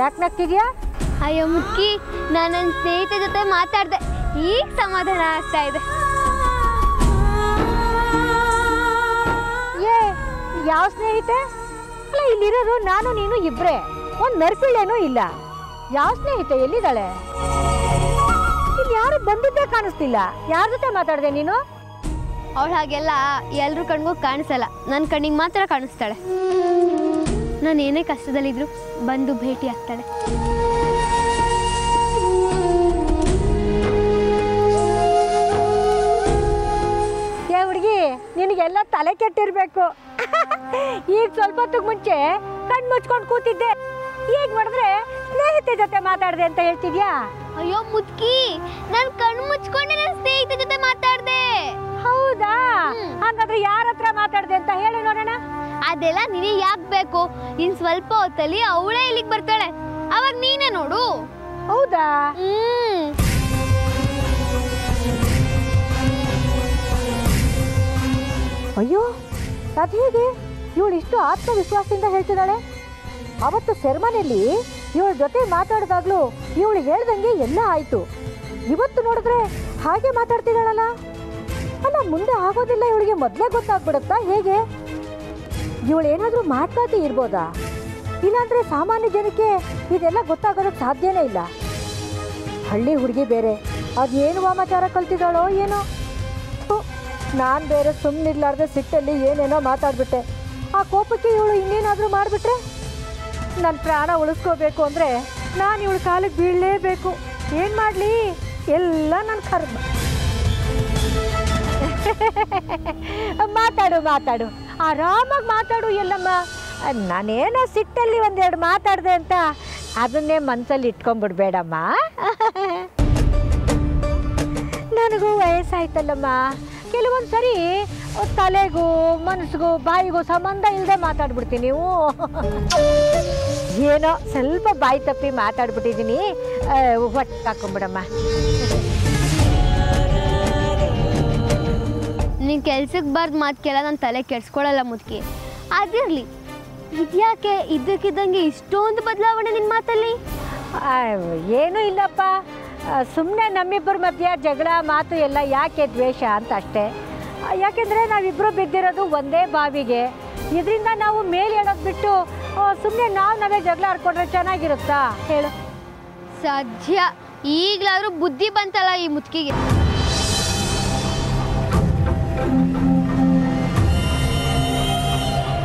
ಯಾಕೆ ನಗ್ತಿದ್ಯಾ ಅಯ್ಯೋ ಮುಕ್ಕಿ ನಾನು ನನ್ನ ಸ್ನೇಹಿತ ಜೊತೆ ಮಾತಾಡ್ದೆ ಈಗ ಸಮಾಧಾನ ಆಗ್ತಾ ಇದೆ ಏ ಯಾವ ಸ್ನೇಹಿತೆ ಅಲ್ಲ ಇಲ್ಲಿರೋದು ನಾನು ನೀನು ಇಬ್ರೇ ಒಂದು ನರ್ಪಿಳ್ಳೇನೂ ಇಲ್ಲ ಯಾವ ಸ್ನೇಹಿತೆ ಎಲ್ಲಿದ್ದಾಳೆ ಇಲ್ಲಿ ಯಾರು ಬಂದಿದ್ದೇ ಕಾಣಿಸ್ತಿಲ್ಲ ಯಾರ ಜೊತೆ ಮಾತಾಡಿದೆ ನೀನು ಅವಳು ಹಾಗೆಲ್ಲ ಎಲ್ರ ಕಣ್ಗೂ ಕಾಣಿಸಲ್ಲ ನನ್ನ ಕಣ್ಣಿಗೆ ಮಾತ್ರ ಕಾಣಿಸ್ತಾಳೆ ನಾನು ಏನೇ ಕಷ್ಟದಲ್ಲಿದ್ರು ಬಂದು ಭೇಟಿ ಆಗ್ತಾಳೆ ಏ ಹುಡುಗಿ ನಿನಗೆಲ್ಲ ತಲೆ ಕೆಟ್ಟಿರ್ಬೇಕು ಈಗ ಸ್ವಲ್ಪ ಹೊತ್ತಿಗೆ ಮುಂಚೆ ಕಣ್ಣು ಮುಚ್ಕೊಂಡು ಕೂತಿದ್ದೆ ಈಗ ಮಾಡಿದ್ರೆ ಸ್ನೇಹಿತೆ ಜೊತೆ ಮಾತಾಡಿದೆ ಅಂತ ಹೇಳ್ತಿದ್ಯಾ ಅಯ್ಯೋ ಮುದ್ಕಿ ನಾನು ಕಣ್ಣು ಮುಚ್ಕೊಂಡೆ ನನ್ನ ಸ್ನೇಹಿತ ಜೊತೆ ಮಾತಾಡ್ದೆ ಹೌದಾ ಹ್ಮ್. ಹಂಗಾದ್ರೆ ಯಾರ ಹತ್ರ ಮಾತಾಡಿದೆ ಅಂತ ಹೇಳಿ ನೋಡೋಣ ಅದೆಲ್ಲ ನಿನಗೆ ಯಾಕೆ ಬೇಕು ಇನ್ ಸ್ವಲ್ಪ ಹೊತ್ತಲ್ಲಿ ಅವಳೇ ಇಲ್ಲಿಗೆ ಬರ್ತಾಳೆ ಅವಾಗ ನೀನೇ ನೋಡು ಹೌದಾ ಹ್ಮ್ ಅಯ್ಯೋ ಅದು ಹೇಗೆ ಇವಳು ಇಷ್ಟು ಆತ್ಮವಿಶ್ವಾಸದಿಂದ ಹೇಳ್ತಿದ್ದಾಳೆ ಅವತ್ತು ಸೆರೆಮನೆಯಲ್ಲಿ ಇವಳ ಜೊತೆ ಮಾತಾಡಿದಾಗ್ಲೂ ಇವಳು ಹೇಳ್ದಂಗೆ ಎಲ್ಲ ಆಯ್ತು ಇವತ್ತು ನೋಡಿದ್ರೆ ಹಾಗೆ ಮಾತಾಡ್ತಿದ್ದಾಳಲ್ಲ ಅಲ್ಲ ಮುಂದೆ ಆಗೋದಿಲ್ಲ ಇವಳಿಗೆ ಮೊದಲೇ ಗೊತ್ತಾಗ್ಬಿಡುತ್ತಾ ಹೇಗೆ ಇವಳು ಏನಾದರೂ ಮಾತಾಡಿ ಇರ್ಬೋದಾ ಇಲ್ಲಾಂದ್ರೆ ಸಾಮಾನ್ಯ ಜನಕ್ಕೆ ಇದೆಲ್ಲ ಗೊತ್ತಾಗೋದಕ್ಕೆ ಸಾಧ್ಯನೇ ಇಲ್ಲ ಹಳ್ಳಿ ಹುಡುಗಿ ಬೇರೆ ಅದೇನು ವಾಮಾಚಾರ ಕಲ್ತಿದ್ದಾಳೋ ಏನೋ ನಾನು ಬೇರೆ ಸುಮ್ಮನಿರ್ಲಾರ್ದೆ ಸಿಟ್ಟಲ್ಲಿ ಏನೇನೋ ಮಾತಾಡ್ಬಿಟ್ಟೆ ಆ ಕೋಪಕ್ಕೆ ಇವಳು ಇನ್ನೇನಾದರೂ ಮಾಡಿಬಿಟ್ರೆ ನನ್ನ ಪ್ರಾಣ ಉಳಿಸ್ಕೋಬೇಕು ಅಂದರೆ ನಾನು ಇವಳ ಕಾಲಿಗೆ ಬೀಳಲೇಬೇಕು ಏನು ಮಾಡಲಿ ಎಲ್ಲ ನನ್ನ ಕರ್ಮ ಮಾತಾಡು ಮಾತಾಡು ಆರಾಮಾಗಿ ಮಾತಾಡು ಎಲ್ಲಮ್ಮ ನಾನೇನೋ ಸಿಟ್ಟಲ್ಲಿ ಒಂದೆರಡು ಮಾತಾಡಿದೆ ಅಂತ ಅದನ್ನೇ ಮನಸ್ಸಲ್ಲಿ ಇಟ್ಕೊಂಡ್ಬಿಡ್ಬೇಡಮ್ಮ ನನಗೂ ವಯಸ್ಸಾಯ್ತಲ್ಲಮ್ಮ ಕೆಲವೊಂದು ಸರಿ ತಲೆಗೂ ಮನಸ್ಸಿಗೂ ಬಾಯಿಗೂ ಸಂಬಂಧ ಇಲ್ಲದೆ ಮಾತಾಡ್ಬಿಡ್ತೀನಿ ನೀವು ಏನೋ ಸ್ವಲ್ಪ ಬಾಯಿ ತಪ್ಪಿ ಮಾತಾಡ್ಬಿಟ್ಟಿದ್ದೀನಿ ಹೊಟ್ಟೆ ಹಾಕೊಂಬಿಡಮ್ಮ ನೀನು ಕೆಲ್ಸಕ್ಕೆ ಬರ್ದು ಮಾತು ಕೇಳ ನನ್ನ ತಲೆ ಕೆಡ್ಸ್ಕೊಳಲ್ಲ ಮುದ್ಕಿ ಅದಿರಲಿ ಇದ್ಯಾಕೆ ಇದ್ದಕ್ಕಿದ್ದಂಗೆ ಇಷ್ಟೊಂದು ಬದಲಾವಣೆ ನಿನ್ನ ಮಾತಲ್ಲಿ ಆ, ಏನೂ ಇಲ್ಲಪ್ಪ ಸುಮ್ಮನೆ ನಮ್ಮಿಬ್ಬರ ಮಧ್ಯ ಜಗಳ ಮಾತು ಎಲ್ಲ ಯಾಕೆ ದ್ವೇಷ ಅಂತ ಅಷ್ಟೇ ಆ, ಯಾಕೆಂದರೆ ನಾವಿಬ್ಬರು ಬಿದ್ದಿರೋದು ಒಂದೇ ಬಾವಿಗೆ ಇದರಿಂದ ನಾವು ಮೇಲೆ ಹೇಳೋದು ಬಿಟ್ಟು ಸುಮ್ಮನೆ ನಾವು ನಾವೇ ಜಗಳ ಆಡ್ಕೊಂಡ್ರೆ ಚೆನ್ನಾಗಿರುತ್ತಾ ಹೇಳು ಸದ್ಯ ಈಗಲಾದ್ರೂ ಬುದ್ಧಿ ಬಂತಲ್ಲ ಈ ಮುದ್ಕಿಗೆ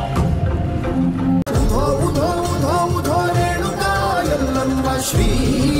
ಉಧೋ ಉಧೋ ಉಧೋ ಉಧೋ ರೇಣುಕಾ ಎಲ್ಲಮ್ಮ ಶ್ರೀ